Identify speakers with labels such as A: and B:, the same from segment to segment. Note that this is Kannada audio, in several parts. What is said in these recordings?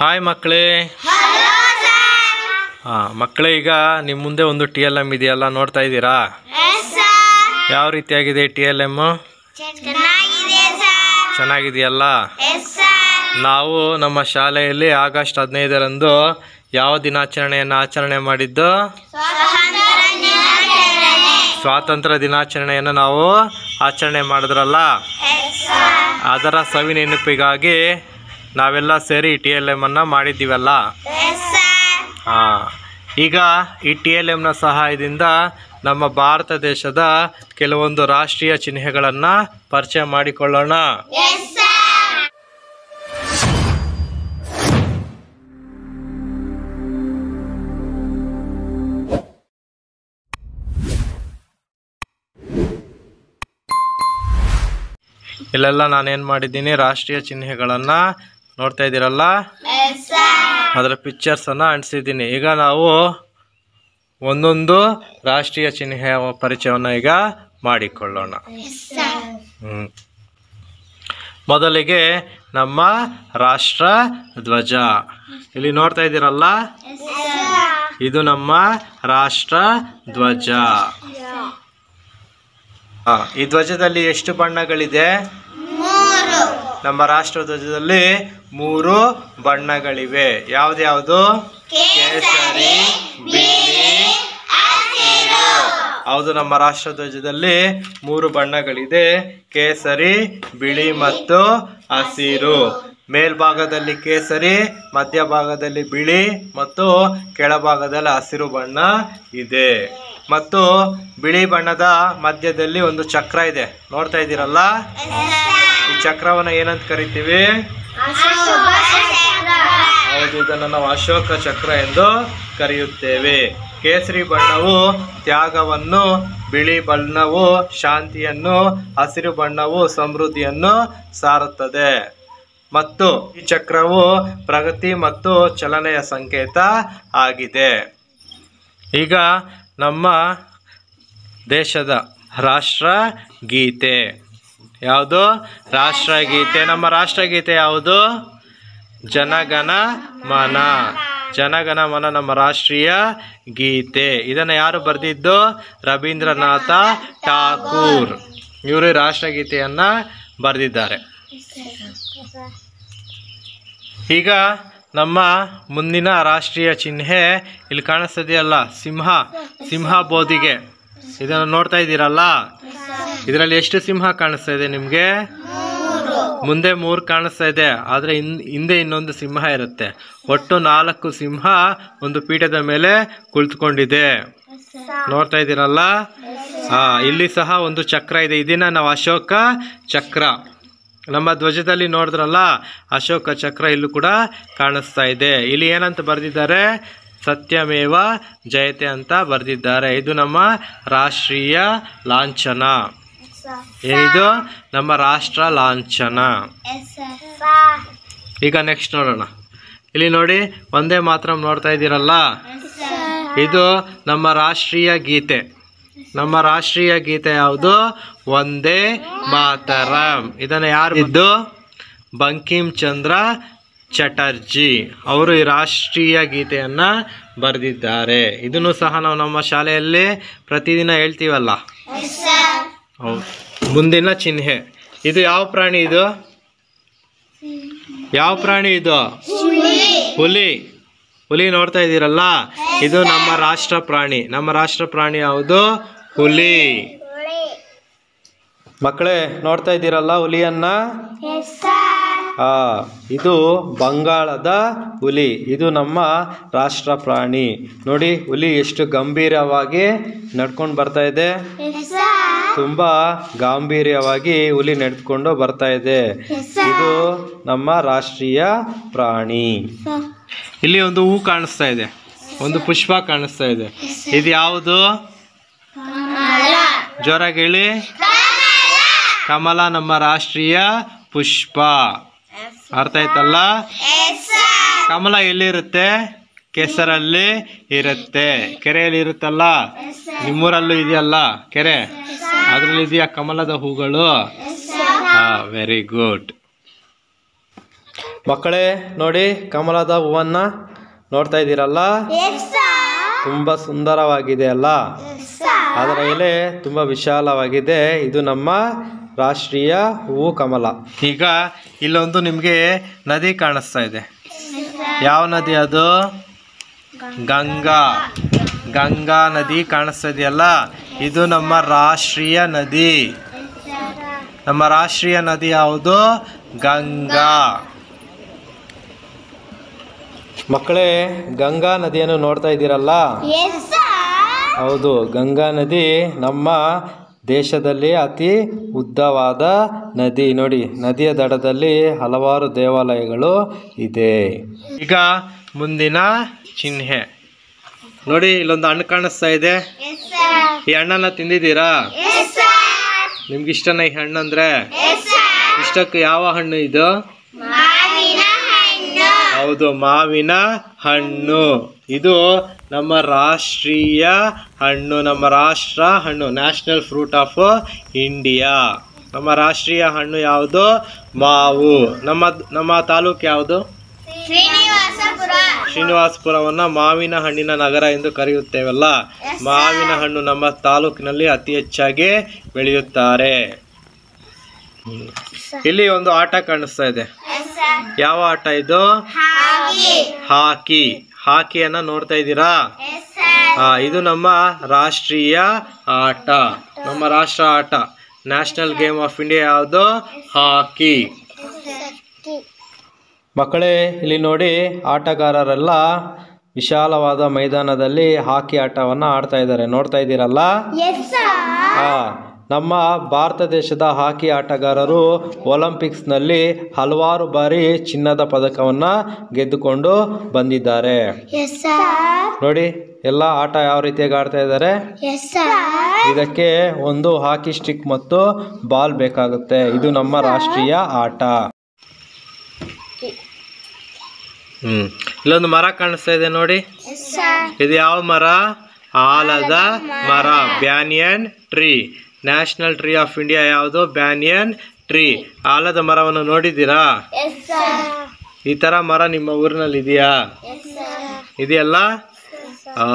A: ಹಾಯ್ ಮಕ್ಕಳೇ ಹಾಂ ಮಕ್ಕಳೇ ಈಗ ನಿಮ್ಮ ಮುಂದೆ ಒಂದು ಟಿ ಎಲ್ ಎಮ್ ಇದೆಯಲ್ಲ ನೋಡ್ತಾ ಇದ್ದೀರಾ ಯಾವ ರೀತಿಯಾಗಿದೆ ಟಿ ಎಲ್ ಎಮ್
B: ಚೆನ್ನಾಗಿದೆ ಸರ್
A: ಚೆನ್ನಾಗಿದೆಯಲ್ಲ
B: ಎಸ್ ಸರ್
A: ನಾವು ನಮ್ಮ ಶಾಲೆಯಲ್ಲಿ ಆಗಸ್ಟ್ ಹದಿನೈದರಂದು ಯಾವ ದಿನಾಚರಣೆಯನ್ನು ಆಚರಣೆ ಮಾಡಿದ್ದು
B: ಸ್ವಾತಂತ್ರ್ಯ ದಿನಾಚರಣೆ
A: ಸ್ವಾತಂತ್ರ್ಯ ದಿನಾಚರಣೆಯನ್ನು ನಾವು ಆಚರಣೆ ಮಾಡಿದ್ರಲ್ಲ
B: ಎಸ್ ಸರ್
A: ಅದರ ಸವಿ ನೆನಪಿಗಾಗಿ ನಾವೆಲ್ಲ ಸೇರಿ ಟಿ ಎಲ್ ಎಮ್ಮನ್ನು ಮಾಡಿದ್ದೀವಲ್ಲ
B: ಎಸ್ ಸರ್
A: ಹಾಂ ಈಗ ಈ ಟಿ ಎಲ್ ಎಮ್ನ ಸಹಾಯದಿಂದ ನಮ್ಮ ಭಾರತ ದೇಶದ ಕೆಲವೊಂದು ರಾಷ್ಟ್ರೀಯ ಚಿಹ್ನೆಗಳನ್ನು ಪರಿಚಯ ಮಾಡಿಕೊಳ್ಳೋಣ
B: ಎಸ್ ಸರ್
A: ಇಲ್ಲೆಲ್ಲ ನಾನೇನು ಮಾಡಿದ್ದೀನಿ ರಾಷ್ಟ್ರೀಯ ಚಿಹ್ನೆಗಳನ್ನು ನೋಡ್ತಾ ಇದ್ದೀರಲ್ಲ
B: ಎಸ್ ಸರ್
A: ಅದರ ಪಿಕ್ಚರ್ಸನ್ನು ಅಂಟಿಸಿದ್ದೀನಿ ಈಗ ನಾವು ಒಂದೊಂದು ರಾಷ್ಟ್ರೀಯ ಚಿಹ್ನೆಯ ಪರಿಚಯವನ್ನು ಈಗ ಮಾಡಿಕೊಳ್ಳೋಣ
B: ಎಸ್ ಸರ್
A: ಹ್ಮ್. ಮೊದಲಿಗೆ ನಮ್ಮ ರಾಷ್ಟ್ರ ಧ್ವಜ ಇಲ್ಲಿ ನೋಡ್ತಾ ಇದ್ದೀರಲ್ಲ
B: ಎಸ್ ಸರ್
A: ಇದು ನಮ್ಮ ರಾಷ್ಟ್ರ ಧ್ವಜ ಆ, ಈ ಧ್ವಜದಲ್ಲಿ ಎಷ್ಟು ಬಣ್ಣಗಳಿದೆ
B: ಮೂರು
A: ನಮ್ಮ ರಾಷ್ಟ್ರ ಧ್ವಜದಲ್ಲಿ ಮೂರು ಬಣ್ಣಗಳಿವೆ ಯಾವ್ದ್ಯಾವುದು ಕೇಸರಿ ಬಿಳಿ ಹಸಿರು ಹೌದು ನಮ್ಮ ರಾಷ್ಟ್ರ ಧ್ವಜದಲ್ಲಿ ಮೂರು ಬಣ್ಣಗಳಿದೆ ಕೇಸರಿ ಬಿಳಿ ಮತ್ತು ಹಸಿರು ಮೇಲ್ಭಾಗದಲ್ಲಿ ಕೇಸರಿ ಮಧ್ಯಭಾಗದಲ್ಲಿ ಬಿಳಿ ಮತ್ತು ಕೆಳಭಾಗದಲ್ಲಿ ಹಸಿರು ಬಣ್ಣ ಇದೆ ಮತ್ತು ಬಿಳಿ ಬಣ್ಣದ ಮಧ್ಯದಲ್ಲಿ ಒಂದು ಚಕ್ರ ಇದೆ ನೋಡ್ತಾ ಇದ್ದೀರಲ್ಲ ಈ ಚಕ್ರವನ್ನ ಏನಂತ ಕರಿತೀವಿ ಹೌದು ಇದನ್ನು ನಾವು ಅಶೋಕ ಚಕ್ರ ಎಂದು ಕರೆಯುತ್ತೇವೆ ಕೇಸರಿ ಬಣ್ಣವು ತ್ಯಾಗವನ್ನು ಬಿಳಿ ಬಣ್ಣವು ಶಾಂತಿಯನ್ನು ಹಸಿರು ಬಣ್ಣವು ಸಮೃದ್ಧಿಯನ್ನು ಸಾರುತ್ತದೆ ಮತ್ತು ಈ ಚಕ್ರವು ಪ್ರಗತಿ ಮತ್ತು ಚಲನೆಯ ಸಂಕೇತ ಆಗಿದೆ ಈಗ ನಮ್ಮ ದೇಶದ ರಾಷ್ಟ್ರ ಗೀತೆ ಯಾವುದು ರಾಷ್ಟ್ರಗೀತೆ ನಮ್ಮ ರಾಷ್ಟ್ರಗೀತೆ ಯಾವುದು ಜನಗಣ ಮನ ಜನಗಣ ಮನ ನಮ್ಮ ರಾಷ್ಟ್ರೀಯ ಗೀತೆ ಇದನ್ನು ಯಾರು ಬರೆದಿದ್ದು ರವೀಂದ್ರನಾಥ ಠಾಕೂರ್ ಇವರು ಈ ರಾಷ್ಟ್ರಗೀತೆಯನ್ನು ಬರೆದಿದ್ದಾರೆ ಈಗ ನಮ್ಮ ಮುಂದಿನ ರಾಷ್ಟ್ರೀಯ ಚಿಹ್ನೆ ಇಲ್ಲಿ ಕಾಣಿಸ್ತದೆಯಲ್ಲ ಸಿಂಹ ಸಿಂಹ ಬೋಧಿಗೆ ಇದನ್ನು ನೋಡ್ತಾ ಇದ್ದೀರಲ್ಲ ಇದರಲ್ಲಿ ಎಷ್ಟು ಸಿಂಹ ಕಾಣಿಸ್ತಾ ಇದೆ ನಿಮಗೆ ಮುಂದೆ ಮೂರು ಕಾಣಿಸ್ತಾ ಇದೆ ಆದರೆ ಹಿನ್ ಹಿಂದೆ ಇನ್ನೊಂದು ಸಿಂಹ ಇರುತ್ತೆ ಒಟ್ಟು ನಾಲ್ಕು ಸಿಂಹ ಒಂದು ಪೀಠದ ಮೇಲೆ ಕುಳಿತುಕೊಂಡಿದೆ ನೋಡ್ತಾ ಇದ್ದೀರಲ್ಲ ಹಾ ಇಲ್ಲಿ ಸಹ ಒಂದು ಚಕ್ರ ಇದೆ ಇದನ್ನ ನಾವು ಅಶೋಕ ಚಕ್ರ ನಮ್ಮ ಧ್ವಜದಲ್ಲಿ ನೋಡಿದ್ರಲ್ಲ ಅಶೋಕ ಚಕ್ರ ಇಲ್ಲೂ ಕೂಡ ಕಾಣಿಸ್ತಾ ಇದೆ ಇಲ್ಲಿ ಏನಂತ ಬರೆದಿದ್ದಾರೆ ಸತ್ಯಮೇವ ಜಯತೆ ಅಂತ ಬರೆದಿದ್ದಾರೆ ಇದು ನಮ್ಮ ರಾಷ್ಟ್ರೀಯ ಲಾಂಛನ ಏನಿದು ನಮ್ಮ ರಾಷ್ಟ್ರ ಲಾಂಛನ ಈಗ ನೆಕ್ಸ್ಟ್ ನೋಡೋಣ ಇಲ್ಲಿ ನೋಡಿ ಒಂದೇ ಮಾತ್ರ ನೋಡ್ತಾ ಇದ್ದೀರಲ್ಲ ಇದು ನಮ್ಮ ರಾಷ್ಟ್ರೀಯ ಗೀತೆ ನಮ್ಮ ರಾಷ್ಟ್ರೀಯ ಗೀತೆ ಯಾವುದು ಒಂದೇ ಮಾತರಂ ಇದನ್ನು ಯಾರು ಇದ್ದು ಬಂಕಿಂ ಚಂದ್ರ ಚಟರ್ಜಿ ಅವರು ಈ ರಾಷ್ಟ್ರೀಯ ಗೀತೆಯನ್ನು ಬರೆದಿದ್ದಾರೆ ಇದನ್ನು ಸಹ ನಾವು ನಮ್ಮ ಶಾಲೆಯಲ್ಲಿ ಪ್ರತಿದಿನ ಹೇಳ್ತೀವಲ್ಲ ಹೌದು ಮುಂದಿನ ಚಿಹ್ನೆ ಇದು ಯಾವ ಪ್ರಾಣಿ ಇದು ಯಾವ ಪ್ರಾಣಿ ಇದು ಹುಲಿ ಹುಲಿ ನೋಡ್ತಾ ಇದ್ದೀರಲ್ಲ ಇದು ನಮ್ಮ ರಾಷ್ಟ್ರ ಪ್ರಾಣಿ ನಮ್ಮ ರಾಷ್ಟ್ರ ಪ್ರಾಣಿ ಯಾವುದು ಹುಲಿ ಮಕ್ಕಳೇ ನೋಡ್ತಾ ಇದ್ದೀರಲ್ಲ ಹುಲಿಯನ್ನ ಆ ಇದು ಬಂಗಾಳದ ಹುಲಿ ಇದು ನಮ್ಮ ರಾಷ್ಟ್ರ ಪ್ರಾಣಿ ನೋಡಿ ಹುಲಿ ಎಷ್ಟು ಗಂಭೀರವಾಗಿ ನಡ್ಕೊಂಡು ಬರ್ತಾ ಇದೆ ತುಂಬಾ ಗಾಂಭೀರ್ಯವಾಗಿ ಹುಲಿ ನಡೆದುಕೊಂಡು ಬರ್ತಾ ಇದೆ ಇದು ನಮ್ಮ ರಾಷ್ಟ್ರೀಯ ಪ್ರಾಣಿ ಇಲ್ಲಿ ಒಂದು ಹೂ ಕಾಣಿಸ್ತಾ ಇದೆ ಒಂದು ಪುಷ್ಪ ಕಾಣಿಸ್ತಾ ಇದೆ ಇದು ಯಾವುದು ಜೋರಾಗಿ ಹೇಳಿ ಕಮಲ ನಮ್ಮ ರಾಷ್ಟ್ರೀಯ ಪುಷ್ಪ ಅರ್ಥ ಆಯ್ತಲ್ಲ ಕಮಲ ಎಲ್ಲಿರುತ್ತೆ ಕೆಸರಲ್ಲಿ ಇರುತ್ತೆ ಕೆರೆಯಲ್ಲಿ ಇರುತ್ತಲ್ಲ ನಿಮ್ಮೂರಲ್ಲೂ ಇದೆಯಲ್ಲ ಕೆರೆ ಅದ್ರಲ್ಲಿ ಇದೆಯಾ ಕಮಲದ ಹೂಗಳು ಹಾ ವೆರಿ ಗುಡ್ ಮಕ್ಕಳೇ ನೋಡಿ ಕಮಲದ ಹೂವನ್ನ ನೋಡ್ತಾ ಇದ್ದೀರಲ್ಲ
B: ಎಸ್ ಸರ್
A: ತುಂಬ ಸುಂದರವಾಗಿದೆ ಅಲ್ಲ
B: ಎಸ್ ಸರ್
A: ಅದರ ಎಲೆ ತುಂಬ ವಿಶಾಲವಾಗಿದೆ ಇದು ನಮ್ಮ ರಾಷ್ಟ್ರೀಯ ಹೂವು ಕಮಲ ಈಗ ಇಲ್ಲೊಂದು ನಿಮಗೆ ನದಿ ಕಾಣಿಸ್ತಾ ಇದೆ ಯಾವ ನದಿ ಅದು ಗಂಗಾ ಗಂಗಾ ನದಿ ಕಾಣಿಸ್ತಾ ಇದೆಯಲ್ಲ ಇದು ನಮ್ಮ ರಾಷ್ಟ್ರೀಯ ನದಿ ನಮ್ಮ ರಾಷ್ಟ್ರೀಯ ನದಿ ಯಾವುದು ಗಂಗಾ ಮಕ್ಕಳೇ ಗಂಗಾ ನದಿಯನ್ನು ನೋಡ್ತಾ ಇದ್ದೀರಲ್ಲ
B: ಎಸ್ ಸರ್
A: ಹೌದು ಗಂಗಾ ನದಿ ನಮ್ಮ ದೇಶದಲ್ಲಿ ಅತಿ ಉದ್ದವಾದ ನದಿ ನೋಡಿ ನದಿಯ ದಡದಲ್ಲಿ ಹಲವಾರು ದೇವಾಲಯಗಳು ಇದೆ ಈಗ ಮುಂದಿನ ಚಿಹ್ನೆ ನೋಡಿ ಇಲ್ಲೊಂದು ಹಣ್ಣು ಕಾಣಿಸ್ತಾ ಇದೆ
B: ಎಸ್ ಸರ್
A: ಈ ಹಣ್ಣನ್ನ ತಿಂದಿದ್ದೀರಾ
B: ಎಸ್ ಸರ್
A: ನಿಮ್ಗೆ ಇಷ್ಟನ ಈ ಹಣ್ಣು ಅಂದ್ರೆ
B: ಎಸ್ ಸರ್
A: ಇಷ್ಟಕ್ಕೆ ಯಾವ ಹಣ್ಣು ಇದು
B: ಮಾವಿನ ಹಣ್ಣು
A: ಹೌದು ಮಾವಿನ ಹಣ್ಣು ಇದು ನಮ್ಮ ರಾಷ್ಟ್ರೀಯ ಹಣ್ಣು ನಮ್ಮ ರಾಷ್ಟ್ರ ಹಣ್ಣು ನ್ಯಾಷನಲ್ ಫ್ರೂಟ್ ಆಫ್ ಇಂಡಿಯಾ ನಮ್ಮ ರಾಷ್ಟ್ರೀಯ ಹಣ್ಣು ಯಾವುದು ಮಾವು ನಮ್ಮ ನಮ್ಮ ತಾಲೂಕು ಯಾವುದು
B: ಶ್ರೀನಿವಾಸಪುರ
A: ಶ್ರೀನಿವಾಸಪುರವನ್ನ ಮಾವಿನ ಹಣ್ಣಿನ ನಗರ ಎಂದು ಕರೆಯುತ್ತೇವಲ್ಲ ಮಾವಿನ ಹಣ್ಣು ನಮ್ಮ ತಾಲೂಕಿನಲ್ಲಿ ಅತಿ ಹೆಚ್ಚಾಗಿ ಬೆಳೆಯುತ್ತಾರೆ ಹ್ಮ್. ಇಲ್ಲಿ ಒಂದು ಆಟ ಕಾಣಿಸ್ತಾ ಇದೆ
B: ಎಸ್ ಸರ್
A: ಯಾವ ಆಟ ಇದು
B: ಹಾಗೆ
A: ಹಾಕಿ ಹಾಕಿಯನ್ನ ನೋಡ್ತಾ ಇದ್ದೀರಾ
B: ಎಸ್ ಸರ್
A: ಆ, ಇದು ನಮ್ಮ ರಾಷ್ಟ್ರೀಯ ಆಟ ನಮ್ಮ ರಾಷ್ಟ್ರ ಆಟ ನ್ಯಾಷನಲ್ ಗೇಮ್ ಆಫ್ ಇಂಡಿಯಾ ಯಾವುದು ಹಾಕಿ ಮಕ್ಕಳೇ ಇಲ್ಲಿ ನೋಡಿ ಆಟಗಾರರೆಲ್ಲ ವಿಶಾಲವಾದ ಮೈದಾನದಲ್ಲಿ ಹಾಕಿ ಆಟವನ್ನು ಆಡ್ತಾ ಇದ್ದಾರೆ ನೋಡ್ತಾ ಇದ್ದೀರಲ್ಲ
B: ಎಸ್ ಸರ್
A: ಆ, ನಮ್ಮ ಭಾರತ ದೇಶದ ಹಾಕಿ ಆಟಗಾರರು ಒಲಿಂಪಿಕ್ಸ್ನಲ್ಲಿ ಹಲವಾರು ಬಾರಿ ಚಿನ್ನದ ಪದಕವನ್ನು ಗೆದ್ದುಕೊಂಡು ಬಂದಿದ್ದಾರೆ
B: ಎಸ್ ಸರ್
A: ನೋಡಿ ಎಲ್ಲ ಆಟ ಯಾವ ರೀತಿಯಾಗಿ ಆಡ್ತಾ ಇದ್ದಾರೆ
B: ಎಸ್ ಸರ್
A: ಇದಕ್ಕೆ ಒಂದು ಹಾಕಿ ಸ್ಟಿಕ್ ಮತ್ತು ಬಾಲ್ ಬೇಕಾಗುತ್ತೆ ಇದು ನಮ್ಮ ರಾಷ್ಟ್ರೀಯ ಆಟ ಹ್ಮ್ ಇಲ್ಲೊಂದು ಮರ ಕಾಣಿಸ್ತಾ ಇದೆ ನೋಡಿ
B: ಎಸ್ ಸರ್
A: ಇದು ಯಾವ ಮರ ಆಲದ ಮರ banyan tree national tree of India ಯಾವುದು ಬ್ಯಾನಿಯನ್ ಟ್ರೀ ಆಲದ ಮರವನ್ನು ನೋಡಿದ್ದೀರಾ
B: ಎಸ್ ಸರ್
A: ಈ ತರ ಮರ ನಿಮ್ಮ ಊರಿನಲ್ಲಿ ಇದೆಯಾ
B: ಎಸ್ ಸರ್
A: ಇದೆಯಲ್ಲ ಆ.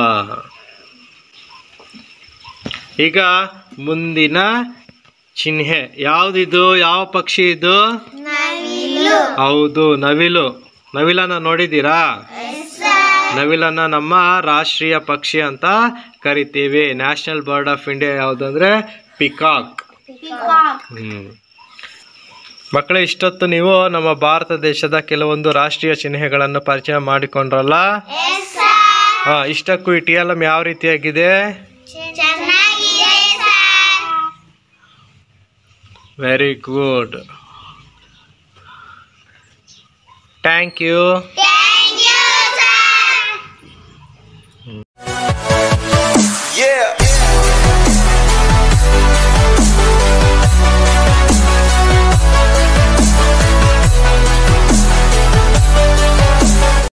A: ಈಗ ಮುಂದಿನ ಚಿಹ್ನೆ ಯಾವ್ದಿದು ಯಾವ ಪಕ್ಷಿ ಇದು
B: ನವಿಲು
A: ಹೌದು ನವಿಲು ನವಿಲನ್ನ ನೋಡಿದ್ದೀರಾ
B: ಎಸ್ ಸರ್
A: ನವಿಲನ್ನ ನಮ್ಮ ರಾಷ್ಟ್ರೀಯ ಪಕ್ಷಿ ಅಂತ ಕರಿತೀವಿ ನ್ಯಾಷನಲ್ ಬರ್ಡ್ ಆಫ್ ಇಂಡಿಯಾ ಯಾವುದಂದ್ರೆ ಪಿಕಾಕ್
B: ಪಿಕಾಕ್
A: ಹ್ಮ್ ಮಕ್ಕಳೇ ಇಷ್ಟೊತ್ತು ನೀವು ನಮ್ಮ ಭಾರತ ದೇಶದ ಕೆಲವೊಂದು ರಾಷ್ಟ್ರೀಯ ಚಿಹ್ನೆಗಳನ್ನು ಪರಿಚಯ ಮಾಡಿಕೊಂಡ್ರಲ್ಲ
B: ಎಸ್ ಸರ್
A: ಹಾ ಇಷ್ಟಕ್ಕೂ ಈ ಟಿ ಎಲ್ ಎಂ ಯಾವ ರೀತಿಯಾಗಿದೆ
B: ಚೆನ್ನಾಗಿದೆ sir
A: very good thank you
B: thank